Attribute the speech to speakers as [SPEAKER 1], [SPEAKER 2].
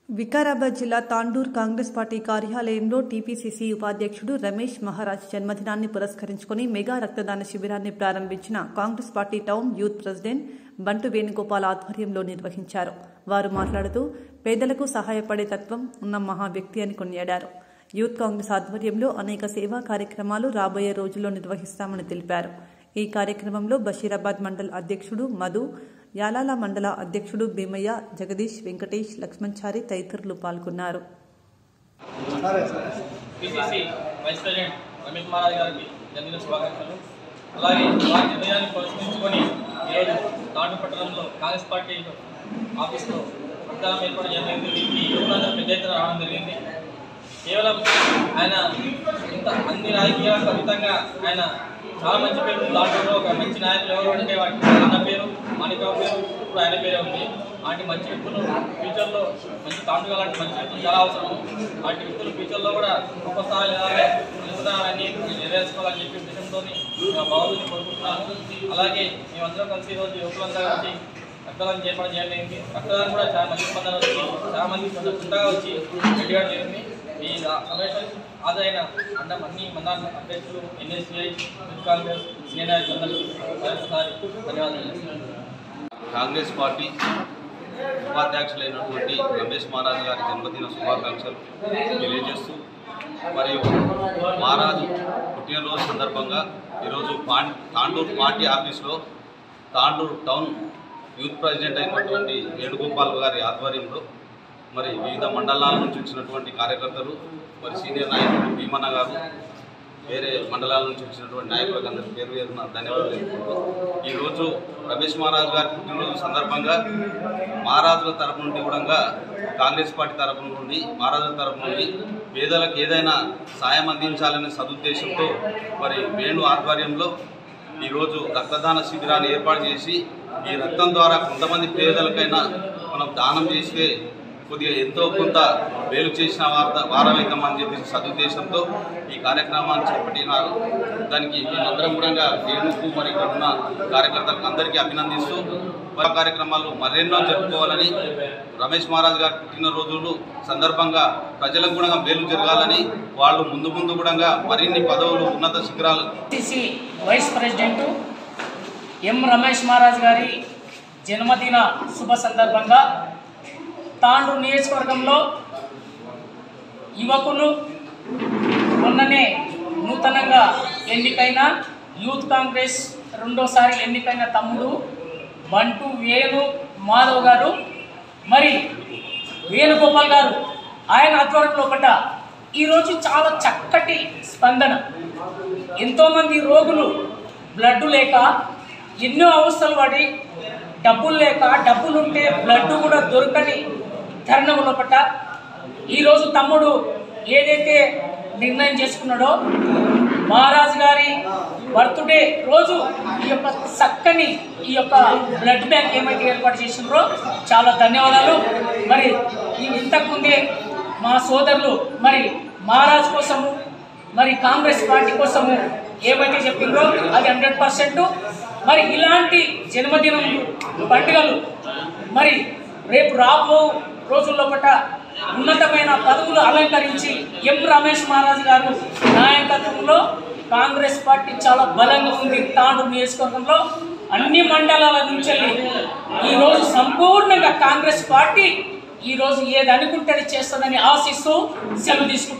[SPEAKER 1] వికారాబాద్ జిల్లా తాండూర్ కాంగ్రెస్ పార్టీ కార్యాలయంలో టీపీసీసీ ఉపాధ్యక్షుడు రమేష్ మహారాజ్ జన్మదినాన్ని పురస్కరించుకుని మెగా రక్తదాన శిబిరాన్ని ప్రారంభించిన Congress party town youth president Bantu Venugopal ఆధ్వర్యంలో నిర్వహించారు వారు మాట్లాడుతూ పేదలకు సహాయపడే తత్వం ఉన్న మహా వ్యక్తి అని కొనియాడారు యూత్ కాంగ్రెస్ ఆధ్వర్యంలో అనేక సేవా కార్యక్రమాలు రాబోయే రోజుల్లో నిర్వహిస్తామని తెలిపారు ఈ కార్యక్రమంలో బషీరాబాద్ మండల్ అధ్యక్షుడు మధు యాలాల మండల అధ్యక్షుడు భీమయ్య జగదీష్ వెంకటేష్ లక్ష్మణ్చారి తదితరులు పాల్గొన్నారు
[SPEAKER 2] PCC vice president Ramesh Maharaj గారికి జన్మదిన శుభాకాంక్షలు అలాగే వారి నిర్ణయాన్ని పురస్కరించుకొని ఈరోజు తాండు పట్టణంలో కాంగ్రెస్ పార్టీ ఆఫీస్లో రక్తదానం ఏర్పాటు చేయడం జరిగింది వీరికి యువకులందరూ పెద్ద ఎత్తున రావడం జరిగింది కేవలం ఆయన ఇంత అన్ని రాజకీయాలకు అతీతంగా ఆయన చాలా మంచి పేరు ఉంది. దాంట్లో ఒక మంచి నాయకులు ఎవరు అంటే వాటి అన్న పేరు మాణికరావు పేరు ఇప్పుడు ఆయన పేరే ఉంది అలాంటి మంచి వ్యక్తులు ఫ్యూచర్లో మంచి తాండుగా లాంటి మంచి వ్యక్తులు చాలా అవసరం అలాంటి వ్యక్తులు ఫ్యూచర్లో కూడా గొప్ప స్థాయి అన్ని నెరవేర్చుకోవాలని చెప్పి ఉద్దేశంతో భగవంతుని కోరుకుంటున్నాను అలాగే మేమందరం కలిసి ఈరోజు యువకులంతా కలిసి రక్తదానం చేపడం జరిగింది రక్తదానం కూడా చాలా మంచి స్పందన వచ్చి చాలా మంది కొంచెం చుట్టగా వచ్చి పెట్టడం జరిగింది ఈ సమావేశం హాజరైన అన్న అన్ని మండల అభ్యర్థులు ఎన్ఎస్సిఐ యూత్ కాంగ్రెస్ సీనియర్ నాయకులందరికీ మరొకసారి ధన్యవాదాలు చేస్తున్నాను
[SPEAKER 3] కాంగ్రెస్ పార్టీ ఉపాధ్యక్షులైనటువంటి రమేష్ మహారాజు గారి జన్మదిన శుభాకాంక్షలు తెలియజేస్తూ మరియు మహారాజు పుట్టినరోజు సందర్భంగా ఈరోజు పాన్ తాండూరు పార్టీ ఆఫీస్లో తాండూరు టౌన్ యూత్ ప్రెసిడెంట్ అయినటువంటి వేణుగోపాల్ గారి ఆధ్వర్యంలో మరి వివిధ మండలాల నుంచి వచ్చినటువంటి కార్యకర్తలు మరి సీనియర్ నాయకులు భీమన్న గారు వేరే మండలాల నుంచి వచ్చినటువంటి నాయకులకు అందరికీ పేరు పేరున ధన్యవాదాలు తెలుపుకుంటూ ఈరోజు రమేష్ మహారాజు గారి పుట్టినరోజు సందర్భంగా మహారాజుల తరపు నుండి కూడా కాంగ్రెస్ పార్టీ తరపు నుండి మహారాజుల తరపు నుండి పేదలకు ఏదైనా సాయం అందించాలనే సదుద్దేశంతో మరి వేణు ఆధ్వర్యంలో ఈరోజు రక్తదాన శిబిరాన్ని ఏర్పాటు చేసి ఈ రక్తం ద్వారా కొంతమంది పేదలకైనా మనం దానం చేస్తే కొద్దిగా ఎంతో కొంత వేలు చేసిన వార్త వారమైతామని చెప్పి సదుద్దేశంతో ఈ కార్యక్రమాన్ని చేపట్టినారు దానికి మేమందరం కూడా వేణుకు మరి ఇక్కడ ఉన్న కార్యకర్తలకు అందరికీ అభినందిస్తూ మరి కార్యక్రమాలు మరెన్నో జరుపుకోవాలని రమేష్ మహారాజ్ గారి పుట్టినరోజులు సందర్భంగా ప్రజలకు కూడా మేలు జరగాలని వాళ్ళు ముందు ముందు కూడా మరిన్ని పదవులు ఉన్నత శిఖరాలు
[SPEAKER 4] CC vice president M Ramesh Maharaj గారి జన్మదిన శుభ సందర్భంగా తాండూరు నియోజకవర్గంలో యువకులు మొన్ననే నూతనంగా ఎన్నికైన యూత్ కాంగ్రెస్ రెండోసారి ఎన్నికైన తమ్ముడు బంటు వేణు మాధవ్ గారు మరి వేణుగోపాల్ గారు ఆయన ఆధ్వర్యంలో ఒకట ఈరోజు చాలా చక్కటి స్పందన ఎంతోమంది రోగులు బ్లడ్ లేక ఎన్నో అవస్థలు పడి డబ్బులు లేక డబ్బులు ఉంటే బ్లడ్ కూడా దొరకని తరుణం లోపట ఈరోజు తమ్ముడు ఏదైతే నిర్ణయం చేసుకున్నాడో మహారాజు గారి బర్త్డే రోజు ఈ యొక్క చక్కని ఈ యొక్క బ్లడ్ బ్యాంక్ ఏమైతే ఏర్పాటు చేసిండ్రో చాలా ధన్యవాదాలు మరి ఈ ఇంతకుముందే మా సోదరులు మరి మహారాజ్ కోసము మరి కాంగ్రెస్ పార్టీ కోసము ఏమైతే చెప్పిందో అది హండ్రెడ్ పర్సెంట్ మరి ఇలాంటి జన్మదినం పండుగలు మరి రేపు రాబో రోజుల్లో పట్ట ఉన్నతమైన పదవులు అలంకరించి ఎం రమేష్ మహారాజ్ గారు నాయకత్వంలో కాంగ్రెస్ పార్టీ చాలా బలంగా ఉంది తాండూరు నియోజకవర్గంలో అన్ని మండలాల నుంచి ఈరోజు సంపూర్ణంగా కాంగ్రెస్ పార్టీ ఈరోజు ఏది అనుకుంటే అది చేస్తుందని ఆశిస్తూ సెలవు తీసుకుంటున్నాను